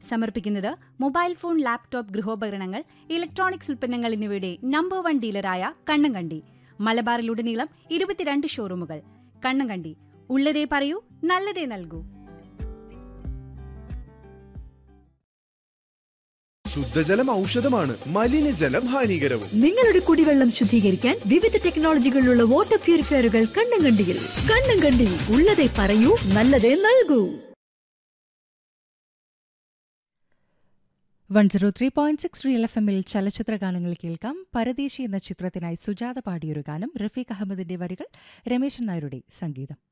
സമർപ്പിക്കുന്നത് mobile phone laptop ഗൃഹോപകരണങ്ങൾ electronics ഉൽപ്പന്നങ്ങൾ എന്നിവയുടെ നമ്പർ വൺ ഡീലറായ കണ്ണങ്കണ്ടി മലബാറിലുടനീളം ഇരുപത്തിരണ്ട് ഷോറൂമുകൾ കണ്ണങ്കണ്ടി ഉള്ളതേ പറയൂ നല്ലതേ നൽകൂ ശുദ്ധജലം ഔഷധമാണ് മലിനജലം ഹാനികരവും നിങ്ങളുടെ കുടിവെള്ളം ശുദ്ധീകരിക്കാൻ വിവിധ ടെക്നോളജികളിലുള്ള വാട്ടർ പ്യൂരിഫയറുകൾ കണ്ണങ്കണ്ടിയിൽ കണ്ണങ്കണ്ടി ഉള്ളതേ പറയൂ നല്ലതേ നൽകൂ one zero three point six real F എമ്മിൽ ചലച്ചിത്ര ഗാനങ്ങൾ കേൾക്കാം പരദേശി എന്ന ചിത്രത്തിനായി സുജാത പാടിയൊരു ഗാനം റഫീഖ് അഹമ്മദിന്റെ വരികൾ രമേശൻ നായരുടെ സംഗീതം